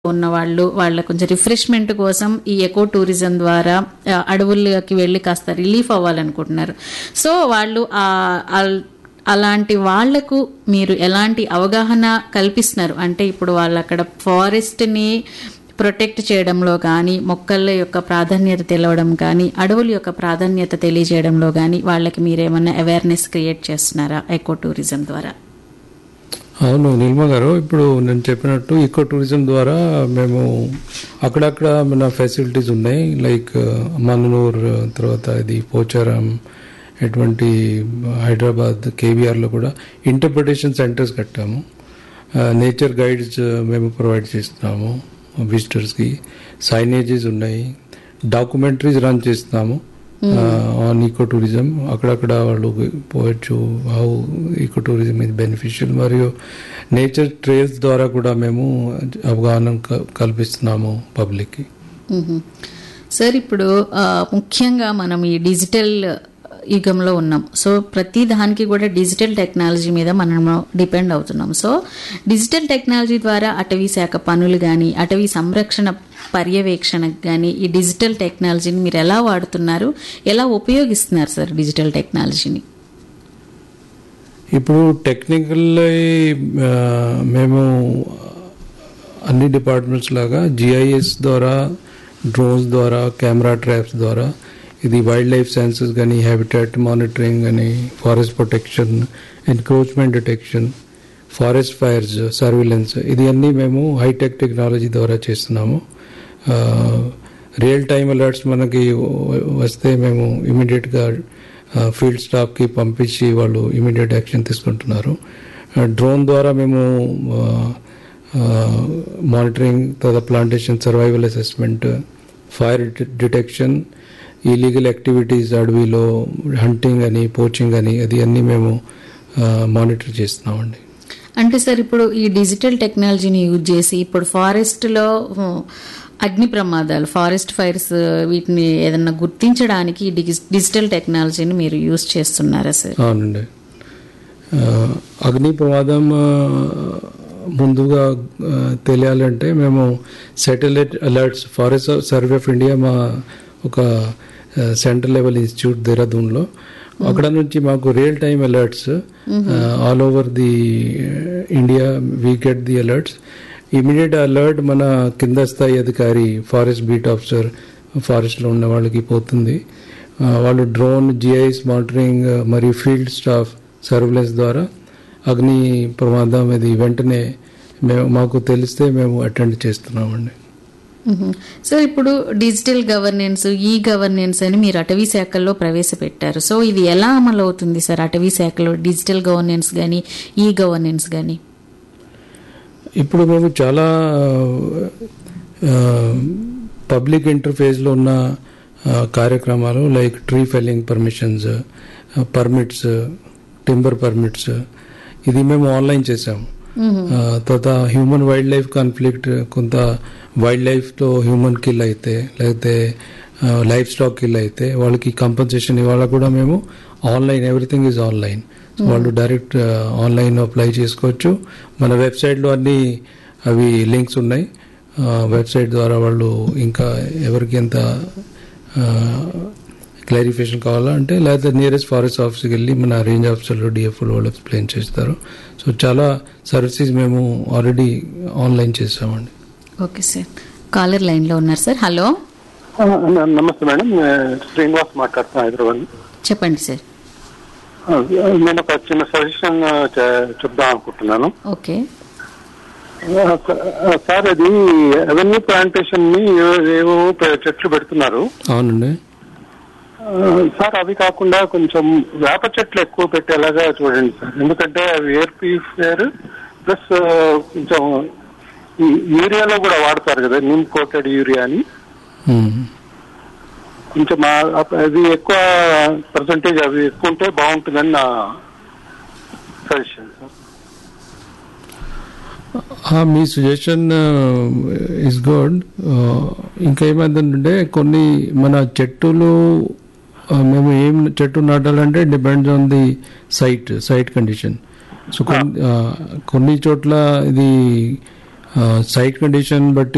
ఉన్న వాళ్ళు వాళ్ళ కొంచెం రిఫ్రెష్మెంట్ కోసం ఈ ఎకో టూరిజం ద్వారా ఆ, అడవుల్లోకి వెళ్ళి కాస్త రిలీఫ్ అవ్వాలనుకుంటున్నారు సో వాళ్ళు ఆ అల్- అలాంటి వాళ్లకు మీరు ఎలాంటి అవగాహన కల్పిస్తున్నారు అంటే ఇప్పుడు వాళ్ళు అక్కడ ఫారెస్ట్ని ప్రొటెక్ట్ చేయడంలో కానీ మొక్కల యొక్క ప్రాధాన్యత తెలవడం కానీ అడవుల యొక్క ప్రాధాన్యత తెలియజేయడంలో కానీ వాళ్ళకి మీరేమన్నా అవేర్నెస్ క్రియేట్ చేస్తున్నారా ఎకో టూరిజం ద్వారా అవును నిల్మ గారు ఇప్పుడు నేను చెప్పినట్టు ఈకో టూరిజం ద్వారా మేము అక్కడక్కడ మన ఫెసిలిటీస్ ఉన్నాయి లైక్ మన్నూర్ తర్వాత ఇది పోచారం ఎటువంటి హైదరాబాద్ కేవీఆర్లో కూడా ఇంటర్ప్రిటేషన్ సెంటర్స్ కట్టాము నేచర్ గైడ్స్ మేము ప్రొవైడ్ చేస్తున్నాము విజిటర్స్కి సైనేజెస్ ఉన్నాయి డాక్యుమెంటరీస్ రన్ చేస్తున్నాము ఆన్ ఈకో టూరిజం అక్కడక్కడ వాళ్ళు పోవచ్చు హౌ ఈకో టూరిజం ఇది బెనిఫిషియల్ మరియు నేచర్ ట్రేల్స్ ద్వారా కూడా మేము అవగాహన క- కల్పిస్తున్నాము పబ్లిక్కి మ్మ్. సార్ ఇప్పుడు ఆ, ముఖ్యంగా మనం ఈ డిజిటల్ యుగంలో ఉన్నాం సో ప్రతి దానికి కూడా డిజిటల్ టెక్నాలజీ మీద మనం డిపెండ్ అవుతున్నాం సో డిజిటల్ టెక్నాలజీ ద్వారా అటవీ శాఖ పనులు కానీ అటవీ సంరక్షణ పర్యవేక్షణకు కానీ ఈ డిజిటల్ టెక్నాలజీని మీరు ఎలా వాడుతున్నారు ఎలా ఉపయోగిస్తున్నారు సార్ డిజిటల్ టెక్నాలజీని ఇప్పుడు టెక్నికల్ మేము అన్ని డిపార్ట్మెంట్స్ లాగా జిఐఎస్ ద్వారా డ్రోన్స్ ద్వారా కెమెరా ట్రాప్స్ ద్వారా ఇది వైల్డ్ లైఫ్ సైన్సెస్ కానీ హ్యాబిటాట్ మానిటరింగ్ కానీ forest protection encroachment detection forest fires surveillance ఇది అన్నీ మేము హైటెక్ టెక్నాలజీ ద్వారా చేస్తున్నాము రియల్ టైమ్ అలర్ట్స్ మనకి వ- వస్తే మేము ఇమీడియట్గా ఫీల్డ్ స్టాఫ్కి పంపించి వాళ్ళు ఇమీడియట్ యాక్షన్ తీసుకుంటున్నారు డ్రోన్ ద్వారా మేము మానిటరింగ్ తర్వాత plantation survival assessment fire detection illegal activities అడవిలో హంటింగ్ అని పోచింగ్ అని అది అన్నీ మేము మానిటర్ చేస్తున్నామండి అంటే సార్ ఇప్పుడు ఈ డిజిటల్ టెక్నాలజీని యూజ్ చేసి ఇప్పుడు ఫారెస్ట్ లో ఉ, అగ్ని ప్రమాదాలు ఫారెస్ట్ ఫైర్స్ వీటిని ఏదన్నా గుర్తించడానికి ఈ డిగి- డిజిటల్ టెక్నాలజీని మీరు యూజ్ చేస్తున్నారా సార్ అవునండి ఆ, అగ్ని ప్రమాదం ఆ, ముందుగా ఆ, తెలియాలంటే మేము satellite alerts forest survey of India మా ఒక సెంట్రల్ లెవెల్ ఇన్స్టిట్యూట్ దేహరాదూన్లో అక్కడ నుంచి మాకు real time alerts all over the India we get the alerts immediate alert మన కింద స్థాయి అధికారి ఫారెస్ట్ బీట్ ఆఫీసర్ ఫారెస్ట్లో ఉన్న వాళ్ళకి పోతుంది ఆ, వాళ్ళు డ్రోన్ జిఐఎస్ మానిటరింగ్ మరియు ఫీల్డ్ స్టాఫ్ సర్వేలెన్స్ ద్వారా అగ్ని ప్రమాదం ఇది వెంటనే మేము మాకు తెలిస్తే మేము అటెండ్ చేస్తున్నామండి మ్మ్. సార్ ఇప్పుడు డిజిటల్ గవర్నెన్స్ ఈ గవర్నెన్స్ అని మీరు అటవీ శాఖల్లో ప్రవేశపెట్టారు సో ఇది ఎలా అమలు అవుతుంది సార్ అటవీ శాఖలో డిజిటల్ గవర్నెన్స్ కానీ ఈ గవర్నెన్స్ కానీ ఇప్పుడు మేము చాలా పబ్లిక్ ఇంటర్ఫేస్లో ఉన్న ఆ, కార్యక్రమాలు like tree felling permissions permits timber permits ఇది మేము ఆన్లైన్ చేసాము ఆ, తర్వాత హ్యూమన్ వైల్డ్ లైఫ్ కాన్ఫ్లిక్ట్ కొంత వైల్డ్ లైఫ్తో హ్యూమన్ కిల్ అయితే లేకపోతే లైఫ్ స్టాక్ కిల్ అయితే వాళ్ళకి కంపన్సేషన్ ఇవాళ కూడా మేము ఆన్లైన్ ఎవ్రీథింగ్ ఈజ్ ఆన్లైన్ వాళ్ళు డైరెక్ట్ ఆన్లైన్ అప్లై చేసుకోవచ్చు మన వెబ్సైట్లో అన్ని అవి లింక్స్ ఉన్నాయి వెబ్సైట్ ద్వారా వాళ్ళు ఇంకా ఎవరికి ఎంత క్లారిఫికేషన్ కావాలా అంటే లేకపోతే నియరెస్ట్ ఫారెస్ట్ ఆఫీస్కి వెళ్ళి మన రేంజ్ ఆఫీసర్లు డిఎఫ్ఓలు వాళ్ళు ఎక్స్ప్లెయిన్ చేస్తారు సో చాలా సర్వీసెస్ మేము ఆల్రెడీ ఆన్లైన్ చేసామండి ఓకే సార్ కాలర్ లైన్లో ఉన్నారు సార్ హలో ఆ, న- నమస్తే మేడం నేను శ్రీనివాస్ మాట్లాడుతున్నా హైదరాబాద్ చెప్పండి సార్ ఆ, నేను ఒక చిన్న సజెషన్ చెప్దాం అనుకుంటున్నాను ఓకే ఆ, స- ఆ, సార్ అది అవెన్యూ ప్లాంటేషన్ ని ఏ- ఏవో పె- చెట్లు పెడుతున్నారు అవునండి ఆ, సార్ అవి కాకుండా కొంచెం వేప చెట్లు ఎక్కువ పెట్టేలాగా చూడండి సార్ ఎందుకంటే అవి ఎయిర్ ప్యూరిఫైయర్ ప్లస్ కొంచెం ఈ యూరియాలో కూడా వాడతారు కదా నిమ్ కోటెడ్ యూరియా అని మ్మ్. కొంచెం ఆ- అది ఎక్కువ పర్సంటేజ్ అవి ఎక్కువ ఉంటే బాగుంటుందని నా సజెషన్ సార్ ఆ, మీ సజెషన్ ఇస్ గుడ్ ఇంకా ఏమైందంటే కొన్ని మన చెట్టులు ఆ, మేము ఏం చెట్టు నాటాలంటే depends on the site site condition so కొన్ని ఆ, కొన్ని చోట్ల ఇది సైట్ కండిషన్ బట్టి